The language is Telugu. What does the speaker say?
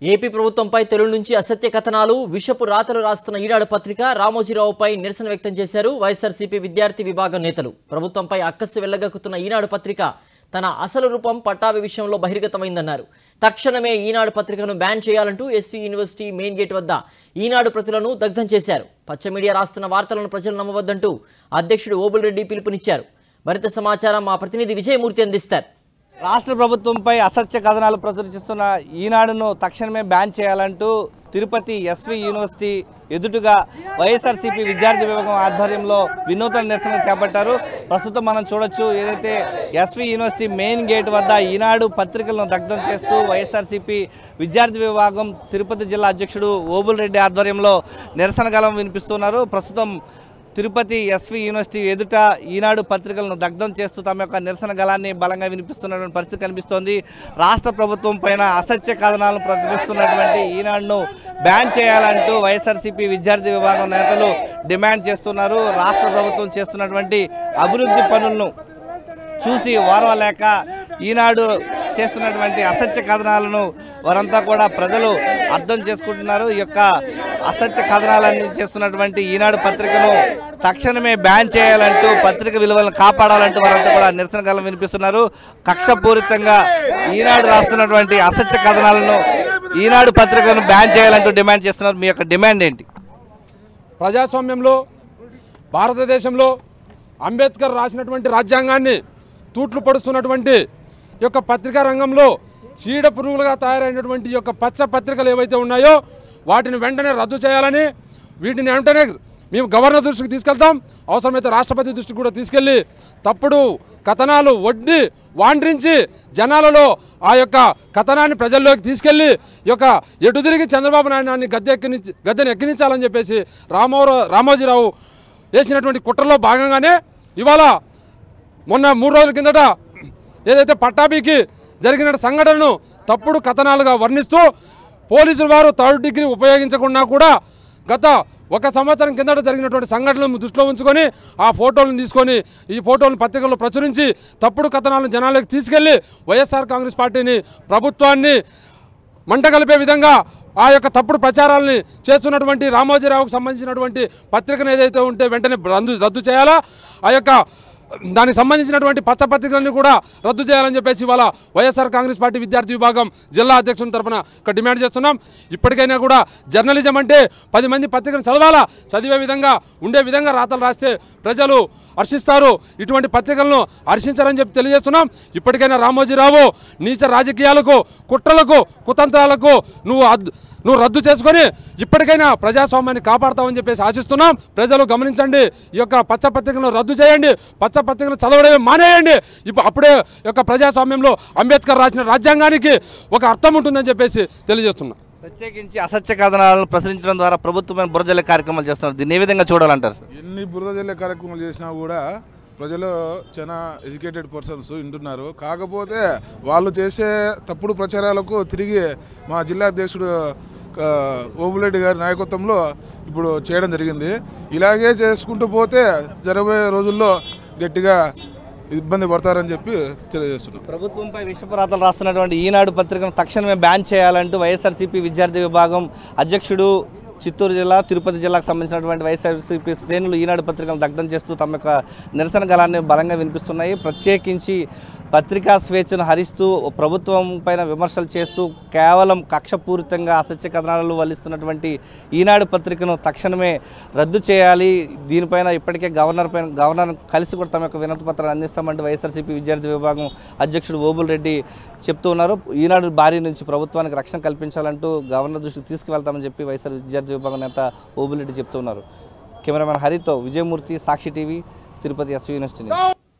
ఏపీ ప్రభుత్వంపై తెలుగు నుంచి అసత్య కథనాలు విషపు రాతలు రాస్తున్న ఈనాడు పత్రిక రామోజీరావుపై నిరసన వ్యక్తం చేశారు వైఎస్ఆర్సీపీ విద్యార్థి విభాగం నేతలు ప్రభుత్వంపై అక్కస్సు వెళ్లగక్కుతున్న ఈనాడు పత్రిక తన అసలు రూపం పట్టాభి విషయంలో బహిర్గతమైందన్నారు తక్షణమే ఈనాడు పత్రికను బ్యాన్ చేయాలంటూ ఎస్వీ యూనివర్సిటీ మెయిన్ గేట్ వద్ద ఈనాడు ప్రతులను దగ్ధం చేశారు పచ్చ మీడియా రాస్తున్న వార్తలను ప్రజలు నమ్మవద్దంటూ అధ్యక్షుడు ఓబుల్ రెడ్డి పిలుపునిచ్చారు మరింత సమాచారం మా ప్రతినిధి విజయమూర్తి అందిస్తారు రాష్ట్ర ప్రభుత్వంపై అసత్య కథనాలు ప్రచురిస్తున్న ఈనాడును తక్షణమే బ్యాన్ చేయాలంటూ తిరుపతి ఎస్వి యూనివర్సిటీ ఎదుటుగా వైఎస్ఆర్సీపీ విద్యార్థి విభాగం ఆధ్వర్యంలో వినూతన నిరసన చేపట్టారు ప్రస్తుతం మనం చూడొచ్చు ఏదైతే ఎస్వి యూనివర్సిటీ మెయిన్ గేట్ వద్ద ఈనాడు పత్రికలను దగ్ధం చేస్తూ వైఎస్ఆర్సీపీ విద్యార్థి విభాగం తిరుపతి జిల్లా అధ్యక్షుడు ఓబుల్ రెడ్డి ఆధ్వర్యంలో నిరసన గలం వినిపిస్తున్నారు ప్రస్తుతం తిరుపతి ఎస్వి యూనివర్సిటీ ఎదుట ఈనాడు పత్రికలను దగ్ధం చేస్తూ తమ యొక్క నిరసన గలాన్ని బలంగా వినిపిస్తున్నటువంటి పరిస్థితి కనిపిస్తోంది రాష్ట్ర ప్రభుత్వం పైన అసత్య కథనాలను ప్రచురిస్తున్నటువంటి ఈనాడును బ్యాన్ చేయాలంటూ వైఎస్ఆర్సీపీ విద్యార్థి విభాగం నేతలు డిమాండ్ చేస్తున్నారు రాష్ట్ర ప్రభుత్వం చేస్తున్నటువంటి అభివృద్ధి పనులను చూసి ఓర్వలేక ఈనాడు చేస్తున్నటువంటి అసత్య కథనాలను వారంతా కూడా ప్రజలు అర్థం చేసుకుంటున్నారు ఈ యొక్క అసత్య కథనాలన్నీ చేస్తున్నటువంటి ఈనాడు పత్రికను తక్షణమే బ్యాన్ చేయాలంటూ పత్రిక విలువలను కాపాడాలంటూ వారంతా కూడా నిరసన కాలం వినిపిస్తున్నారు కక్షపూరితంగా ఈనాడు రాస్తున్నటువంటి అసత్య కథనాలను ఈనాడు పత్రికను బ్యాన్ చేయాలంటూ డిమాండ్ చేస్తున్నారు మీ యొక్క డిమాండ్ ఏంటి ప్రజాస్వామ్యంలో భారతదేశంలో అంబేద్కర్ రాసినటువంటి రాజ్యాంగాన్ని తూట్లు పడుస్తున్నటువంటి ఈ యొక్క పత్రికా రంగంలో చీడ పురుగులుగా తయారైనటువంటి ఈ యొక్క పచ్చ పత్రికలు ఏవైతే ఉన్నాయో వాటిని వెంటనే రద్దు చేయాలని వీటిని వెంటనే మేము గవర్నర్ దృష్టికి తీసుకెళ్తాం అవసరమైతే రాష్ట్రపతి దృష్టికి కూడా తీసుకెళ్ళి తప్పుడు కథనాలు వడ్డి వాండ్రించి జనాలలో ఆ యొక్క కథనాన్ని ప్రజల్లోకి తీసుకెళ్ళి ఈ యొక్క ఎటు తిరిగి చంద్రబాబు నాయుడు గద్దె ఎక్కినిచ్చి గద్దెని ఎక్కినించాలని చెప్పేసి రామారావు రామోజీరావు వేసినటువంటి కుట్రలో భాగంగానే ఇవాళ మొన్న మూడు రోజుల కిందట ఏదైతే పట్టాభికి జరిగిన సంఘటనను తప్పుడు కథనాలుగా వర్ణిస్తూ పోలీసుల వారు థర్డ్ డిగ్రీ ఉపయోగించకుండా కూడా గత ఒక సంవత్సరం కిందట జరిగినటువంటి సంఘటనలను దృష్టిలో ఉంచుకొని ఆ ఫోటోలను తీసుకొని ఈ ఫోటోలను పత్రికల్లో ప్రచురించి తప్పుడు కథనాలను జనాలకు తీసుకెళ్లి వైఎస్ఆర్ కాంగ్రెస్ పార్టీని ప్రభుత్వాన్ని మంట కలిపే విధంగా ఆ యొక్క తప్పుడు ప్రచారాలని చేస్తున్నటువంటి రామోజీరావుకు సంబంధించినటువంటి పత్రికను ఏదైతే ఉంటే వెంటనే రద్దు రద్దు చేయాలా ఆ యొక్క దానికి సంబంధించినటువంటి పచ్చ పత్రికలను కూడా రద్దు చేయాలని చెప్పేసి ఇవాళ వైఎస్ఆర్ కాంగ్రెస్ పార్టీ విద్యార్థి విభాగం జిల్లా అధ్యక్షుని తరపున ఇక్కడ డిమాండ్ చేస్తున్నాం ఇప్పటికైనా కూడా జర్నలిజం అంటే పది మంది పత్రికను చదవాలా చదివే విధంగా ఉండే విధంగా రాతలు రాస్తే ప్రజలు హర్షిస్తారు ఇటువంటి పత్రికలను హర్షించారని చెప్పి తెలియజేస్తున్నాం ఇప్పటికైనా రామోజీరావు నీచ రాజకీయాలకు కుట్రలకు కుతంత్రాలకు నువ్వు అద్- నువ్వు రద్దు చేసుకొని ఇప్పటికైనా ప్రజాస్వామ్యాన్ని కాపాడతావని చెప్పేసి ఆశిస్తున్నాం ప్రజలు గమనించండి ఈ యొక్క పచ్చ పత్రికలను రద్దు చేయండి పచ్చ పత్రికను చదవడమే మానేయండి ఇప్పుడు అప్పుడే ఈ యొక్క ప్రజాస్వామ్యంలో అంబేద్కర్ రాసిన రాజ్యాంగానికి ఒక అర్థం ఉంటుందని చెప్పేసి తెలియజేస్తున్నాం ప్రత్యేకించి అసత్య కథనాలను ప్రచురించడం ద్వారా ప్రభుత్వమైన బురజల్లే కార్యక్రమాలు చేస్తున్నారు దీన్ని ఏ విధంగా చూడాలంటారు సార్ ఎన్ని బురద జల్లే కార్యక్రమాలు చేసినా కూడా ప్రజలు చాలా ఎడ్యుకేటెడ్ పర్సన్స్ వింటున్నారు కాకపోతే వాళ్ళు చేసే తప్పుడు ప్రచారాలకు తిరిగి మా జిల్లా అధ్యక్షుడు ఆ, ఓబులెడ్డి గారి నాయకత్వంలో ఇప్పుడు చేయడం జరిగింది ఇలాగే చేసుకుంటూ పోతే జరగబోయే రోజుల్లో గట్టిగా ఇబ్బంది పడతారని చెప్పి తెలియజేస్తున్నాం ప్రభుత్వంపై విషపురాతలు రాస్తున్నటువంటి ఈనాడు పత్రికను తక్షణమే బ్యాన్ చేయాలంటూ వైఎస్ఆర్సీపీ విద్యార్థి విభాగం అధ్యక్షుడు చిత్తూరు జిల్లా తిరుపతి జిల్లాకు సంబంధించినటువంటి వైఎస్ఆర్సీపీ శ్రేణులు ఈనాడు పత్రికను దగ్ధం చేస్తూ తమ యొక్క నిరసన గలాన్ని బలంగా వినిపిస్తున్నాయి ప్రత్యేకించి పత్రికా స్వేచ్ఛను హరిస్తూ ప్రభుత్వం పైన విమర్శలు చేస్తూ కేవలం కక్షపూరితంగా అసత్య కథనాలు వల్లిస్తున్నటువంటి ఈనాడు పత్రికను తక్షణమే రద్దు చేయాలి దీనిపైన ఇప్పటికే గవర్నర్ పైన గవర్నర్ కలిసి కూడా తమ యొక్క వినతి పత్రాన్ని అందిస్తామంటూ వైఎస్ఆర్సీపీ విద్యార్థి విభాగం అధ్యక్షుడు ఓబుల్ రెడ్డి చెప్తూ ఉన్నారు ఈనాడు భారీ నుంచి ప్రభుత్వానికి రక్షణ కల్పించాలంటూ గవర్నర్ దృష్టికి తీసుకువెళ్తామని చెప్పి వైఎస్ఆర్ విద్యార్థి విభాగం నేత ఓబుల్ రెడ్డి చెప్తూ ఉన్నారు కెమెరామెన్ హరితో Vijayamurthy Sakshi TV Tirupati SV university నుంచి